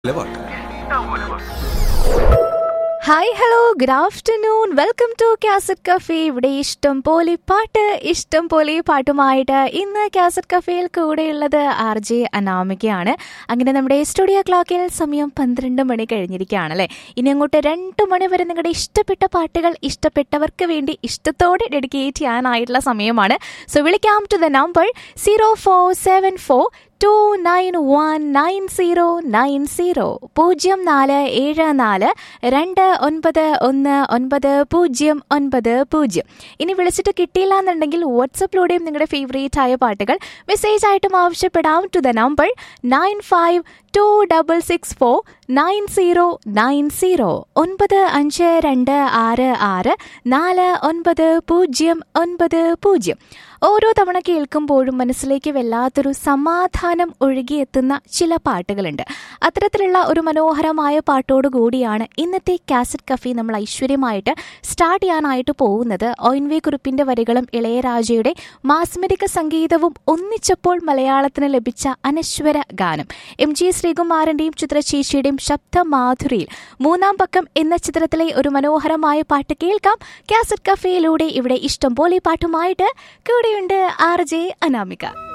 പാട്ട് hi hello good afternoon welcome to cassette cafe ഇവിടെ ഇഷ്ടം പോലെ പാട്ട് ഇഷ്ടം പോലെ പാട്ടുമായിട്ട് ഇന്ന് കാസറ്റ് കഫേയിൽ കൂടെയുള്ളത് ആർ ജെ അനാമികയാണ് അങ്ങനെ നമ്മുടെ സ്റ്റുഡിയോ ക്ലോക്കിൽ സമയം പന്ത്രണ്ട് മണി കഴിഞ്ഞിരിക്കുകയാണ് അല്ലേ ഇനി അങ്ങോട്ട് രണ്ട് മണി വരെ നിങ്ങളുടെ ഇഷ്ടപ്പെട്ട പാട്ടുകൾ ഇഷ്ടപ്പെട്ടവർക്ക് വേണ്ടി ഇഷ്ടത്തോടെ ഡെഡിക്കേറ്റ് ചെയ്യാനായിട്ടുള്ള സമയമാണ് സോ വിളിക്കാം to the number zero four seven four two nine one nine zero nine zero പൂജ്യം നാല് ഏഴ് നാല് രണ്ട് ഒൻപത് ഒന്ന് ഒൻപത് പൂജ്യം ഒൻപത് പൂജ്യം ഇനി വിളിച്ചിട്ട് കിട്ടിയില്ല എന്നുണ്ടെങ്കിൽ വാട്സപ്പിലൂടെയും നിങ്ങളുടെ ഫേവറേറ്റ് ആയ പാട്ടുകൾ മെസ്സേജ് ആയിട്ടും ആവശ്യപ്പെടാം to the number nine five two double six four nine zero nine zero ഒൻപത് അഞ്ച് രണ്ട് ആറ് ആറ് നാല് ഒൻപത് പൂജ്യം ഒൻപത് പൂജ്യം ഓരോ തവണ കേൾക്കുമ്പോഴും മനസ്സിലേക്ക് വല്ലാത്തൊരു സമാധാനം ഒഴുകിയെത്തുന്ന ചില പാട്ടുകളുണ്ട് അത്തരത്തിലുള്ള ഒരു മനോഹരമായ പാട്ടോടു കൂടിയാണ് ഇന്നത്തെ കാസറ്റ് കഫി നമ്മൾ ഐശ്വര്യമായിട്ട് സ്റ്റാർട്ട് ചെയ്യാനായിട്ട് പോകുന്നത് ഒയിൻവേ കുറിപ്പിന്റെ വരികളും ഇളയരാജയുടെ മാസ്മരിക സംഗീതവും ഒന്നിച്ചപ്പോൾ മലയാളത്തിന് ലഭിച്ച അനശ്വര ഗാനം എം ജി ശ്രീകുമാറിന്റെയും ചിത്രചേച്ചിയുടെയും ശബ്ദമാധുരിയിൽ മൂന്നാം പക്കം എന്ന ചിത്രത്തിലെ ഒരു മനോഹരമായ പാട്ട് കേൾക്കാം കാസറ്റ് കഫേയിലൂടെ ഇവിടെ ഇഷ്ടം പോലെ പാട്ടുമായിട്ട് കൂടെയുണ്ട് ആർ ജെ അനാമിക